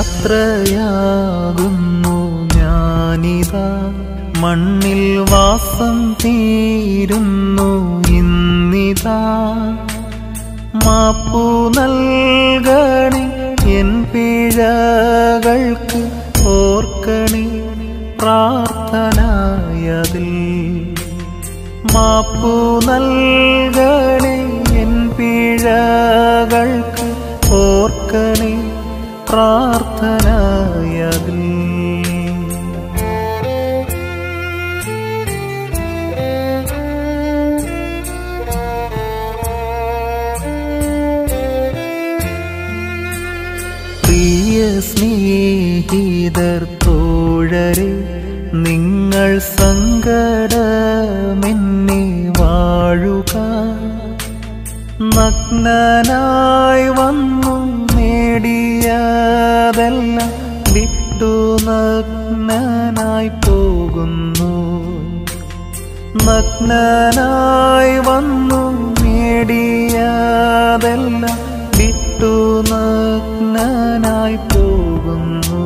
യാത്രയാകുന്നു ഞാനിതാ മണ്ണിൽ വാസം തീരുന്നു ഇന്നിതാ മാപ്പു നൽകണേ എൻ പിഴകൾക്ക് ഓർക്കണേ പ്രാർത്ഥനയതിൽ മാപ്പു നൽകണേ എൻ പിഴകൾക്ക് ഓർക്കണേ പ്രാർത്ഥനയതിൽ പ്രിയ സ്നേഹിതർ തോഴരെ നിങ്ങൾ സങ്കടമെന്നെ വാഴുക നഗ്നനായി വന്നു നേടിയതെല്ലാം വിട്ടു നഗ്നനായി പോകുന്നു നഗ്നനായി വന്നു നേടിയതെല്ലാം വിട്ടു നഗ്നനായി പോകുന്നു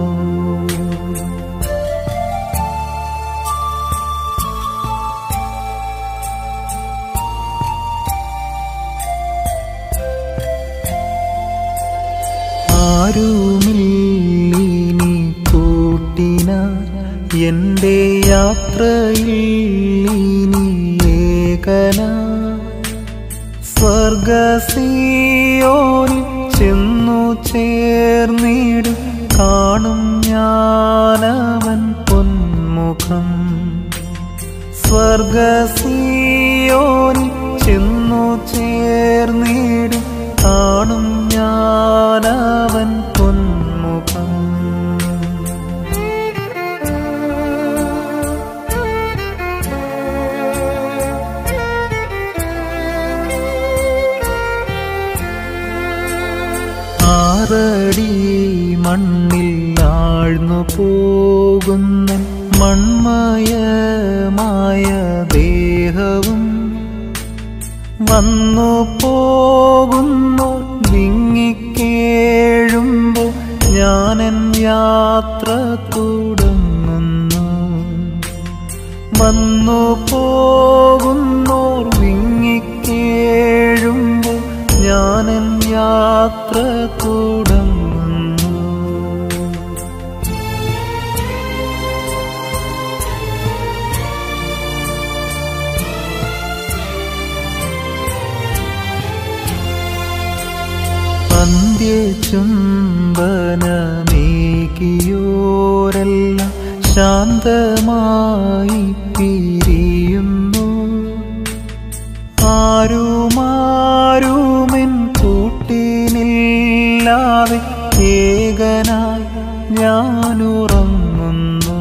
ആരുമില്ലിനി കൂട്ടിന എന്റെ യാത്രയിൽ ഇനി ഏകന സ്വർഗസിയോനിൽ ചെന്നു ചേർന്നിടും കാണും ഞാനവൻ പൊന്മുഖം സ്വർഗസിയോനിൽ ചെന്നു ചേർന്നിടും കാണും ഞാനവൻ പൊന്മുഖം ആറടി മണ്ണിൽ ആഴ്ന്നു പോകുന്ന മൺമയമായ ദേഹവും വന്നു പോകുന്നു വിങ്ങിക്കേഴുമ്പോ ഞാനൻ യാത്ര തുടങ്ങുന്നു വന്നു പോകുന്നോർ വിങ്ങിക്കേഴുമ്പോ ഞാനൻ യാത്ര തുടങ്ങുന്നു അന്ത്യചുംബനമേകിയോരെല്ലാം ശാന്തമായി പിരിയുന്നു ആരുമാരുമെൻ കൂട്ടിനില്ലാതെ ഏകനായി ഞാനുറങ്ങുന്നു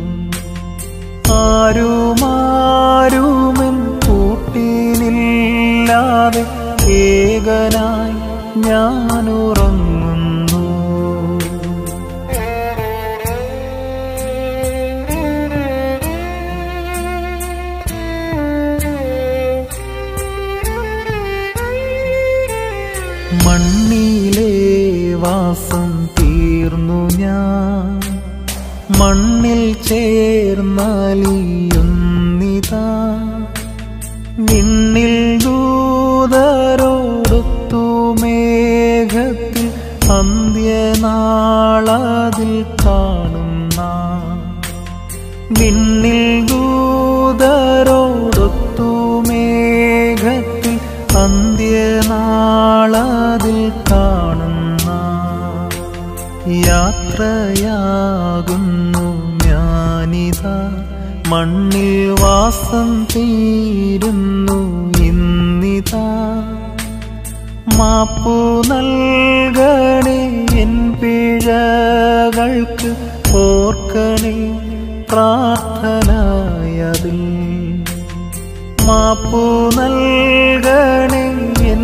ആരുമാരുമെൻ കൂട്ടിനില്ലാതെ ഏകനായി ഞാനുറങ്ങുന്നു മണ്ണിലെ വാസം തീർന്നു ഞാൻ മണ്ണിൽ ചേർന്നലിയുന്നിതാ നിന്നിൽ ദൂതരോടൊത്തു മേഘത്തിൽ അന്ത്യനാളതിൽ കാണുന്ന നിന്നിൽ ദൂതരോടൊത്തു മേഘത്തിൽ അന്ത്യനാളതിൽ കാണുന്ന യാത്രയാകുന്നു ഞാനിതാ മണ്ണിൽ വാസം തീരുന്നു ഇന്നിതാ മാപ്പു നൽകണേ എൻ പിഴകൾക്ക് ഓർക്കണേ പ്രാർത്ഥനയതിൽ മാപ്പു നൽകണേ എൻ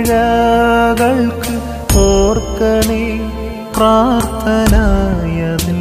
പിഴകൾക്ക് ഓർക്കണേ പ്രാർത്ഥനയതിൽ